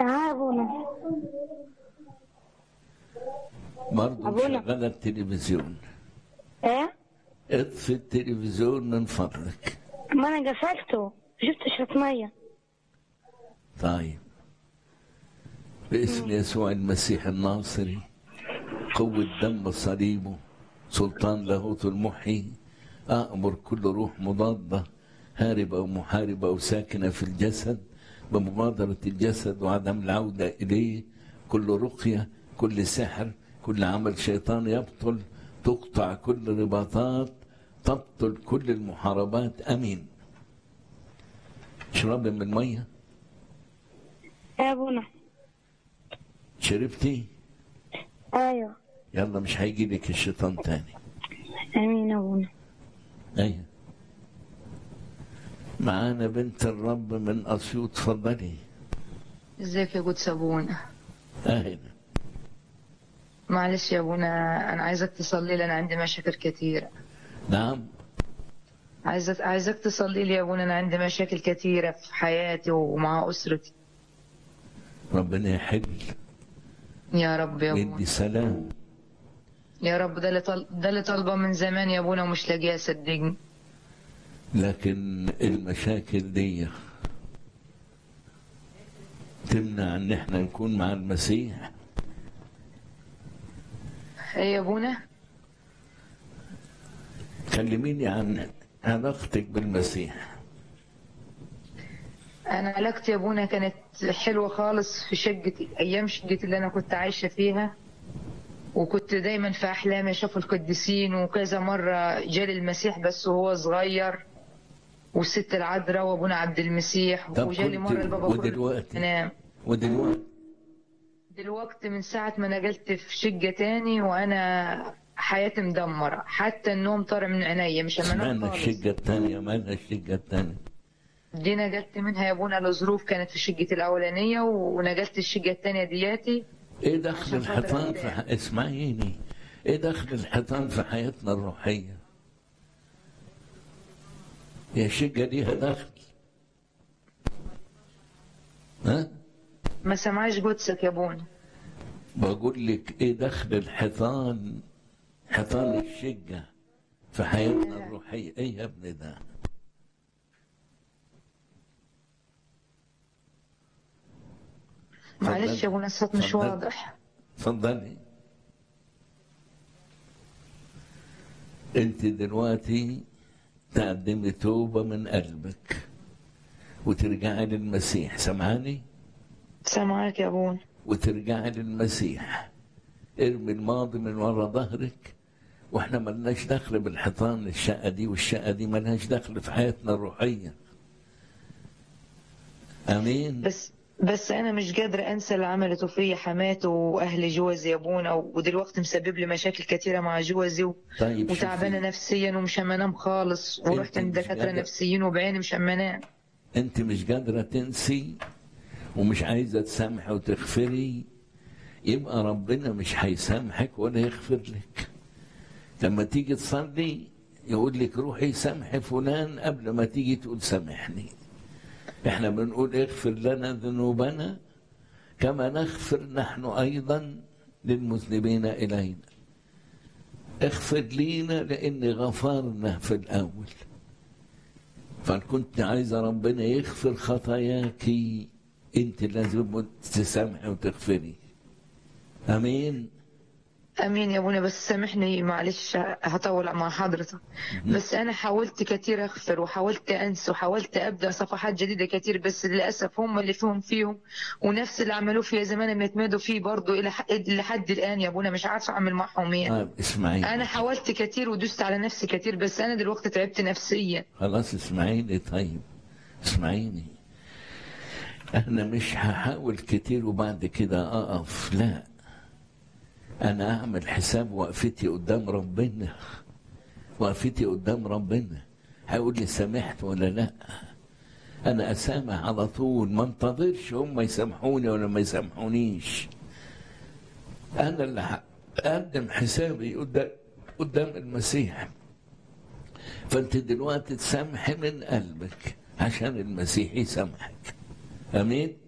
معاه ابونا برضه أبونا. مشغلة التلفزيون ايه اطفي التلفزيون من فضلك ما انا قفلته شفت شرط ميه طيب باسم يسوع المسيح الناصري قوة دم صليبه سلطان لاهوت المحيي أأمر كل روح مضادة هاربة أو محاربة أو ساكنة في الجسد بمبادرة الجسد وعدم العودة إليه كل رقية كل سحر كل عمل شيطان يبطل تقطع كل رباطات تبطل كل المحاربات أمين اشربي من الميه يا ابونا شربتي ايوه يلا مش هيجي لك الشيطان تاني امين يا ابونا ايوه معانا بنت الرب من اسيوط اتفضلي ازيك يا قدس ابونا اهلا معلش يا ابونا انا عايزك تصلي لي انا عندي مشاكل كثيره نعم عايزك عايزك تصلي لي يا ابونا انا عندي مشاكل كثيره في حياتي ومع اسرتي ربنا يحل يا رب يا ويدي ابونا سلام يا رب ده اللي طل... ده اللي طالبه من زمان يا ابونا ومش لاقيها صدقني لكن المشاكل دي تمنع ان احنا نكون مع المسيح ايه يا ابونا كلميني عن علاقتك بالمسيح انا علاقتي يا ابونا كانت حلوه خالص في شقتي ايام شقتي اللي انا كنت عايشه فيها وكنت دايما في احلامي اشوف القديسين وكذا مره جالي المسيح بس وهو صغير والست العذراء وابونا عبد المسيح طب وجالي كنت- مره البابا كرولوس ودلوقتي؟ نام ودلوقتي دلوقتي من ساعة ما نقلت في شقة تاني وأنا حياتي مدمرة حتى النوم طار من عينيا مش أما أنام سمعنا خالص الشقة الثانية مالها الشقة الثانية دي نقلت منها يا ابونا لظروف كانت في شقتي الأولانية ونقلت الشقة التانية دياتي ايه دخل عشان خاطر الحيطان في أولاد. ح... اسمعيني ايه دخل الحيطان في حياتنا الروحية يا شقة ليها دخل ها ما سمعش قدسك يا ابونا بقول لك ايه دخل الحيطان حيطان الشقة في حياتنا الروحية ايه يا ابني ده معلش يا ابونا الصوت مش اتفضل. واضح اتفضلي انت دلوقتي تقدمي توبة من قلبك وترجعي للمسيح سمعاني سامعاك يا ابونا وترجعي للمسيح ارمي الماضي من ورا ظهرك واحنا ملناش دخل بالحيطان الشقة دي والشقة دي ملهاش دخل في حياتنا الروحية امين بس بس أنا مش قادرة أنسى اللي عملته فيا حماته وأهل جوزي يا ابونا ودلوقتي مسبب لي مشاكل كتيرة مع جوزي و... طيب وتعبانة شوفي نفسيا ومش أما أنام خالص ورحت عند مش دكاترة قادرة. نفسيين وبعيني مش أما أنام انت مش قادرة تنسي ومش عايزة تسامحي وتغفري يبقى ربنا مش هيسامحك ولا يغفر لك لما تيجي تصلي يقول لك روحي سامحي فلان قبل ما تيجي تقول سامحني احنا بنقول اغفر لنا ذنوبنا كما نغفر نحن ايضا للمذنبين الينا اغفر لينا لان غفرنا في الاول فكنت عايزه ربنا يغفر خطاياك انت لازم تسامحي وتغفري امين امين يا ابونا بس سامحني معلش هطول مع حضرتك بس انا حاولت كتير اغفر وحاولت انسى وحاولت ابدا صفحات جديده كتير بس للاسف هم اللي فيهم فيهم ونفس اللي عملوه فيا زمان لما يتمادوا فيه برضه الى حد لحد الان يا ابونا مش عارفه اعمل معهم ايه طيب اسمعيني انا حاولت كتير ودست على نفسي كتير بس انا دلوقتي تعبت نفسيا خلاص اسمعيني طيب اسمعيني انا مش هحاول كتير وبعد كده اقف لا انا اعمل حساب وقفتي قدام ربنا وقفتي قدام ربنا هيقول لي سامحت ولا لا انا اسامح على طول ما انتظرش هم يسامحوني ولا ما يسامحونيش انا اللي هقدم حسابي قدام قدام المسيح فانت دلوقتي تسامحي من قلبك عشان المسيح يسامحك امين